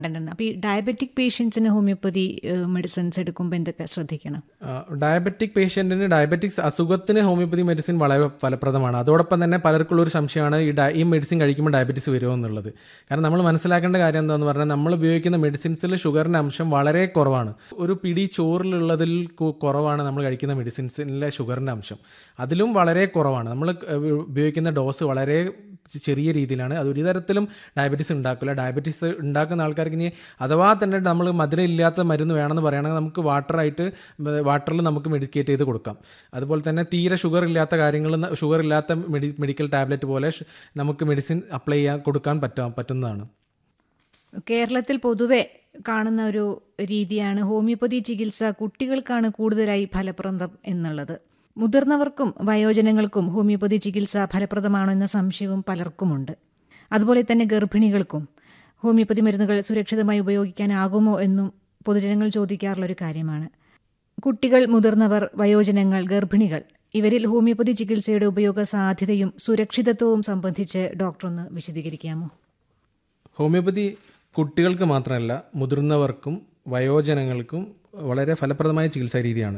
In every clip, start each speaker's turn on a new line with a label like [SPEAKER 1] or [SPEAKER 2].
[SPEAKER 1] ഉണ്ടെന്ന് അപ്പോൾ ഈ ഡയബറ്റിക് പേഷ്യൻസിന് ഹോമിയോപ്പതി മെഡിസിൻസ് എടുക്കുമ്പോൾ എന്തൊക്കെ ശ്രദ്ധിക്കണം
[SPEAKER 2] ഡയബറ്റിക് പേഷ്യൻറ്റിന് ഡയബറ്റിക്സ് അസുഖത്തിന് ഹോമിയോപ്പതി മെഡിസിൻ വളരെ ഫലപ്രദമാണ് അതോടൊപ്പം തന്നെ പലർക്കുള്ള ഒരു സംശയമാണ് ഈ ഡയ ഈ മെഡിസിൻ കഴിക്കുമ്പോൾ ഡയബറ്റിസ് വരുമോ എന്നുള്ളത് കാരണം നമ്മൾ മനസ്സിലാക്കേണ്ട കാര്യം എന്താണെന്ന് പറഞ്ഞാൽ നമ്മൾ ഉപയോഗിക്കുന്ന മെഡിസിൻസിൽ ഷുഗറിൻ്റെ അംശം വളരെ കുറവാണ് ഒരു പിടി ചോറിലുള്ളതിൽ കു- കുറവാണ് നമ്മൾ കഴിക്കുന്ന മെഡിസിൻസിലെ ഷുഗറിൻ്റെ അംശം അതിലും വളരെ കുറവാണ് നമ്മൾ ഉപയോഗിക്കുന്ന ഡോസ് വളരെ ചെറിയ രീതിയിലാണ് അത് ഒരു തരത്തിലും ഡയബറ്റീസ് ഉണ്ടാക്കില്ല ഡയബറ്റീസ് ഉണ്ടാക്കുന്ന ആൾക്കാർക്ക് ഇനി അഥവാ തന്നെ നമ്മൾ മധുരം ഇല്ലാത്ത മരുന്ന് വേണമെന്ന് പറയുകയാണെങ്കിൽ നമുക്ക് വാട്ടറായിട്ട് വാട്ടറിൽ നമുക്ക് മെഡിക്കേറ്റ് ചെയ്ത് കൊടുക്കാം അതുപോലെ തന്നെ തീരെ ഷുഗർ ഇല്ലാത്ത കാര്യങ്ങൾ ഷുഗർ ഇല്ലാത്ത മെഡി മെഡിക്കൽ ടാബ്ലറ്റ് പോലെ ഷ് നമുക്ക് മെഡിസിൻ അപ്ലൈ ചെയ്യാൻ കൊടുക്കാൻ പറ്റാം പറ്റുന്നതാണ്
[SPEAKER 1] കേരളത്തിൽ പൊതുവെ കാണുന്ന ഒരു രീതിയാണ് ഹോമിയോപ്പതി ചികിത്സ കുട്ടികൾക്കാണ് കൂടുതലായി ഫലപ്രദം എന്നുള്ളത് മുതിർന്നവർക്കും വയോജനങ്ങൾക്കും ഹോമിയോപ്പതി ചികിത്സ ഫലപ്രദമാണോ എന്ന സംശയവും പലർക്കുമുണ്ട് അതുപോലെ തന്നെ ഗർഭിണികൾക്കും ഹോമിയോപ്പതി മരുന്നുകൾ സുരക്ഷിതമായി ഉപയോഗിക്കാനാകുമോ എന്നും പൊതുജനങ്ങൾ ചോദിക്കാറുള്ള ഒരു കാര്യമാണ് കുട്ടികൾ മുതിർന്നവർ വയോജനങ്ങൾ ഗർഭിണികൾ ഇവരിൽ ഹോമിയോപ്പതി ചികിത്സയുടെ ഉപയോഗ സാധ്യതയും സുരക്ഷിതത്വവും സംബന്ധിച്ച് ഡോക്ടർ ഒന്ന് വിശദീകരിക്കാമോ
[SPEAKER 2] ഹോമിയോപ്പതി കുട്ടികൾക്ക് മാത്രമല്ല മുതിർന്നവർക്കും വയോജനങ്ങൾക്കും വളരെ ഫലപ്രദമായ ചികിത്സാ രീതിയാണ്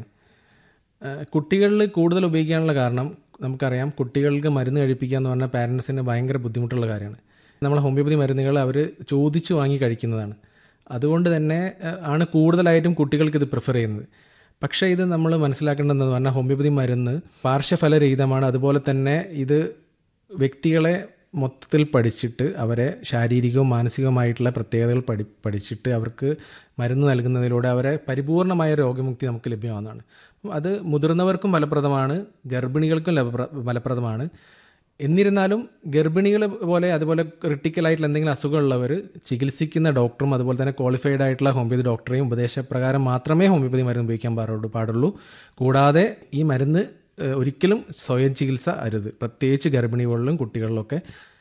[SPEAKER 2] ഏഹ് കുട്ടികളിൽ കൂടുതൽ ഉപയോഗിക്കാനുള്ള കാരണം നമുക്കറിയാം കുട്ടികൾക്ക് മരുന്ന് കഴിപ്പിക്കുക എന്ന് പറഞ്ഞാൽ പാരൻസിന് ഭയങ്കര ബുദ്ധിമുട്ടുള്ള കാര്യമാണ് നമ്മൾ ഹോമിയോപ്പതി മരുന്നുകൾ അവർ ചോദിച്ചു വാങ്ങി കഴിക്കുന്നതാണ് അതുകൊണ്ട് തന്നെ ഏഹ് ആണ് കൂടുതലായിട്ടും കുട്ടികൾക്ക് ഇത് പ്രിഫർ ചെയ്യുന്നത് പക്ഷേ ഇത് നമ്മൾ മനസ്സിലാക്കേണ്ടതെന്ന് പറഞ്ഞാൽ ഹോമിയോപ്പതി മരുന്ന് പാർശ്വഫലരഹിതമാണ് അതുപോലെ തന്നെ ഇത് വ്യക്തികളെ മൊത്തത്തിൽ പഠിച്ചിട്ട് അവരെ ശാരീരികവും മാനസികവുമായിട്ടുള്ള പ്രത്യേകതകൾ പഠി പഠിച്ചിട്ട് അവർക്ക് മരുന്ന് നൽകുന്നതിലൂടെ അവരെ പരിപൂർണമായ രോഗമുക്തി നമുക്ക് ലഭ്യമാവുന്നതാണ് അപ്പം അത് മുതിർന്നവർക്കും ഫലപ്രദമാണ് ഗർഭിണികൾക്കും ലഭപ്ര- ഫലപ്രദമാണ് എന്നിരുന്നാലും ഗർഭിണികൾ പോലെ അതുപോലെ ക്രിട്ടിക്കലായിട്ടുള്ള എന്തെങ്കിലും അസുഖമുള്ളവർ ചികിത്സിക്കുന്ന ഡോക്ടറും അതുപോലെ തന്നെ ക്വാളിഫൈഡ് ആയിട്ടുള്ള ഹോമിയോപ്പതി ഡോക്ടറെയും ഉപദേശപ്രകാരം മാത്രമേ ഹോമിയോപ്പതി മരുന്ന് ഉപയോഗിക്കാൻ പാടുള്ളൂ പാടുള്ളൂ കൂടാതെ ഈ മരുന്ന് ഏഹ്, ഒരിക്കലും സ്വയം ചികിത്സ അരുത് പ്രത്യേകിച്ച് ഗർഭിണികളിലും കുട്ടികളിലൊക്കെ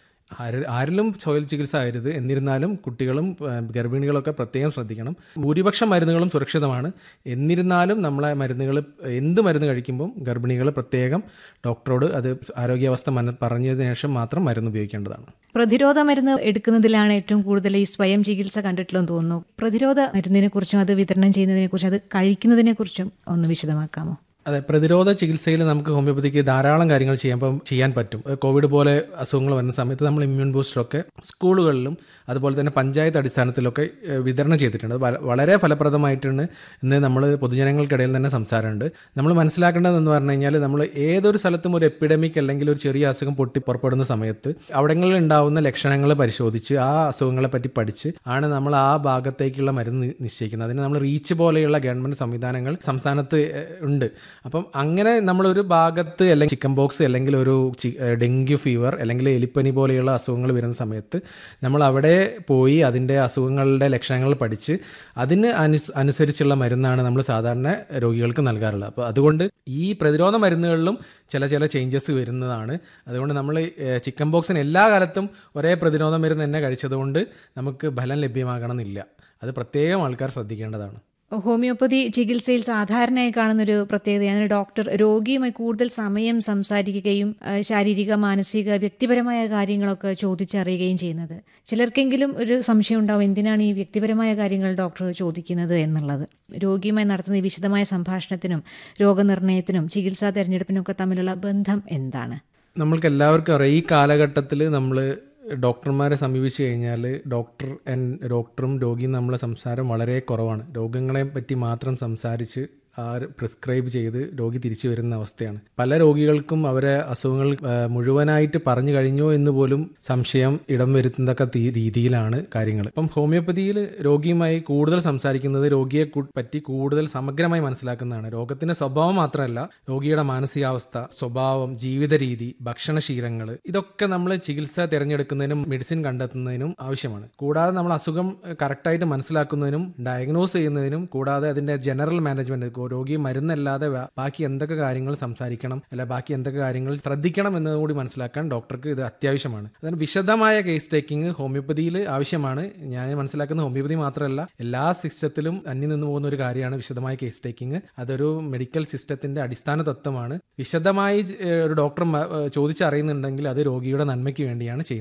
[SPEAKER 2] ആര് ആരിലും സ്വയം ചികിത്സ അരുത് എന്നിരുന്നാലും കുട്ടികളും ഏഹ്, ഗർഭിണികളൊക്കെ പ്രത്യേകം ശ്രദ്ധിക്കണം ഭൂരിപക്ഷം മരുന്നുകളും സുരക്ഷിതമാണ് എന്നിരുന്നാലും നമ്മളെ മരുന്നുകൾ എന്ത് മരുന്ന് കഴിക്കുമ്പം ഗർഭിണികൾ പ്രത്യേകം ഡോക്ടറോട് അത് ആരോഗ്യാവസ്ഥ മന പറഞ്ഞതിന് ശേഷം മാത്രം മരുന്ന് ഉപയോഗിക്കേണ്ടതാണ്
[SPEAKER 1] പ്രതിരോധ മരുന്ന് എടുക്കുന്നതിലാണ് ഏറ്റവും കൂടുതൽ ഈ സ്വയം ചികിത്സ കണ്ടിട്ടുള്ളതെന്ന് തോന്നുന്നു പ്രതിരോധ മരുന്നിനെ കുറിച്ചും അത് വിതരണം ചെയ്യുന്നതിനെ കുറിച്ചും അത് കഴിക്കുന്നതിനെ കുറിച്ചും ഒന്ന് വിശദമാക്കാമോ
[SPEAKER 2] അതെ പ്രതിരോധ ചികിത്സയിൽ നമുക്ക് ഹോമിയോപ്പതിക്ക് ധാരാളം കാര്യങ്ങൾ ചെയ്യാൻ ഇപ്പം ചെയ്യാൻ പറ്റും ഏഹ് കോവിഡ് പോലെ അസുഖങ്ങൾ വരുന്ന സമയത്ത് നമ്മൾ ഇമ്മ്യൂൺ ബൂസ്റ്ററൊക്കെ സ്കൂളുകളിലും അതുപോലെ തന്നെ പഞ്ചായത്ത് അടിസ്ഥാനത്തിലൊക്കെ ഏഹ് വിതരണം ചെയ്തിട്ടുണ്ട് അത് വ- വളരെ ഫലപ്രദമായിട്ടാണ് ഇന്ന് നമ്മൾ പൊതുജനങ്ങൾക്കിടയിൽ തന്നെ സംസാരമുണ്ട് നമ്മൾ മനസ്സിലാക്കേണ്ടതെന്ന് പറഞ്ഞു കഴിഞ്ഞാൽ നമ്മൾ ഏതൊരു സ്ഥലത്തും ഒരു എപ്പിഡമിക് അല്ലെങ്കിൽ ഒരു ചെറിയ അസുഖം പൊട്ടി പുറപ്പെടുന്ന സമയത്ത് അവിടങ്ങളിൽ ഉണ്ടാവുന്ന ലക്ഷണങ്ങൾ പരിശോധിച്ച് ആ അസുഖങ്ങളെ പറ്റി പഠിച്ച് ആണ് നമ്മൾ ആ ഭാഗത്തേക്കുള്ള മരുന്ന് നി- നിശ്ചയിക്കുന്നത് അതിന് നമ്മൾ റീച്ച് പോലെയുള്ള ഗവൺമെന്റ് സംവിധാനങ്ങൾ സംസ്ഥാനത്ത് ഏഹ്, ഉണ്ട് അപ്പം അങ്ങനെ നമ്മളൊരു ഭാഗത്ത് അല്ലെങ്കിൽ ചിക്കൻ ബോക്സ് അല്ലെങ്കിൽ ഒരു ചി- ഏഹ്, ഡെങ്കി ഫീവർ അല്ലെങ്കിൽ എലിപ്പനി പോലെയുള്ള അസുഖങ്ങൾ വരുന്ന സമയത്ത് നമ്മൾ അവിടെ പോയി അതിൻ്റെ അസുഖങ്ങളുടെ ലക്ഷണങ്ങൾ പഠിച്ച് അതിന് അനുസ് അനുസരിച്ചുള്ള മരുന്നാണ് നമ്മൾ സാധാരണ രോഗികൾക്ക് നൽകാറുള്ളത് അപ്പോൾ അതുകൊണ്ട് ഈ പ്രതിരോധ മരുന്നുകളിലും ചില ചില ചേഞ്ചസ് വരുന്നതാണ് അതുകൊണ്ട് നമ്മൾ ഏഹ്, ചിക്കൻ ബോക്സിന് എല്ലാ കാലത്തും ഒരേ പ്രതിരോധ മരുന്ന് തന്നെ കഴിച്ചതുകൊണ്ട് നമുക്ക് ഫലം ലഭ്യമാകണമെന്നില്ല അത് പ്രത്യേകം ആൾക്കാർ ശ്രദ്ധിക്കേണ്ടതാണ്
[SPEAKER 1] ഹോമിയോപ്പതി ചികിത്സയിൽ സാധാരണയായി കാണുന്നൊരു പ്രത്യേകതയാണ് ഡോക്ടർ രോഗിയുമായി കൂടുതൽ സമയം സംസാരിക്കുകയും ആ, ശാരീരിക മാനസിക വ്യക്തിപരമായ കാര്യങ്ങളൊക്കെ ചോദിച്ചറിയുകയും ചെയ്യുന്നത് ചിലർക്കെങ്കിലും ഒരു സംശയം ഉണ്ടാവും എന്തിനാണ് ഈ വ്യക്തിപരമായ കാര്യങ്ങൾ ഡോക്ടർ ചോദിക്കുന്നത് എന്നുള്ളത് രോഗിയുമായി നടത്തുന്ന ഈ വിശദമായ സംഭാഷണത്തിനും രോഗനിർണയത്തിനും ചികിത്സാ തെരഞ്ഞെടുപ്പിനും ഒക്കെ തമ്മിലുള്ള ബന്ധം എന്താണ്
[SPEAKER 2] നമ്മൾക്ക് എല്ലാവർക്കും അറിയാം ഈ കാലഘട്ടത്തിൽ നമ്മൾ ഡോക്ടർമാരെ സമീപിച്ച് കഴിഞ്ഞാൽ ഡോക്ടർ ആൻഡ് ഡോക്ടറും രോഗിയും നമ്മളെ സംസാരം വളരെ കുറവാണ് രോഗങ്ങളെ പറ്റി മാത്രം സംസാരിച്ച് ആ പ്രിസ്ക്രൈബ് ചെയ്ത് രോഗി തിരിച്ചു വരുന്ന അവസ്ഥയാണ് പല രോഗികൾക്കും അവരെ അസുഖങ്ങൾ ആ, മുഴുവനായിട്ട് പറഞ്ഞു കഴിഞ്ഞോ എന്ന് പോലും സംശയം ഇടം വരുത്തുന്നതൊക്കെ തീ- രീതിയിലാണ് കാര്യങ്ങൾ ഇപ്പം ഹോമിയോപ്പതിയിൽ രോഗിയുമായി കൂടുതൽ സംസാരിക്കുന്നത് രോഗിയെ കു- പറ്റി കൂടുതൽ സമഗ്രമായി മനസ്സിലാക്കുന്നതാണ് രോഗത്തിന്റെ സ്വഭാവം മാത്രമല്ല രോഗിയുടെ മാനസികാവസ്ഥ സ്വഭാവം ജീവിത രീതി ഭക്ഷണശീലങ്ങൾ ഇതൊക്കെ നമ്മൾ ചികിത്സ തിരഞ്ഞെടുക്കുന്നതിനും മെഡിസിൻ കണ്ടെത്തുന്നതിനും ആവശ്യമാണ് കൂടാതെ നമ്മൾ അസുഖം കറക്റ്റായിട്ട് മനസ്സിലാക്കുന്നതിനും ഡയഗ്നോസ് ചെയ്യുന്നതിനും കൂടാതെ അതിന്റെ ജനറൽ മാനേജ്മെന്റ് രോഗി മരുന്നല്ലാതെ വ- ബാക്കി എന്തൊക്കെ കാര്യങ്ങൾ സംസാരിക്കണം അല്ല ബാക്കി എന്തൊക്കെ കാര്യങ്ങൾ ശ്രദ്ധിക്കണം എന്നത് കൂടി മനസ്സിലാക്കാൻ ഡോക്ടർക്ക് ഇത് അത്യാവശ്യമാണ് അതിന് വിശദമായ കേസ് ടേക്കിംഗ് ഹോമിയോപ്പതിയിൽ ആവശ്യമാണ് ഞാൻ മനസ്സിലാക്കുന്ന ഹോമിയോപ്പതി മാത്രമല്ല എല്ലാ സിസ്റ്റത്തിലും അന്യം നിന്ന് പോകുന്ന ഒരു കാര്യമാണ് വിശദമായ കേസ് ടേക്കിംഗ് അതൊരു മെഡിക്കൽ സിസ്റ്റത്തിന്റെ അടിസ്ഥാന തത്വമാണ് വിശദമായി ഏഹ്, ഒരു ഡോക്ടർ മ- ഏഹ്, ചോദിച്ചറിയുന്നുണ്ടെങ്കിൽ അത് രോഗിയുടെ നന്മയ്ക്ക് വേണ്ടിയാണ് ചെയ്യുന്നത്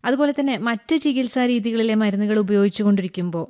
[SPEAKER 1] അതുപോലെ തന്നെ മറ്റ് ചികിത്സാ രീതികളിലെ മരുന്നുകൾ ഉപയോഗിച്ചുകൊണ്ടിരിക്കുമ്പോൾ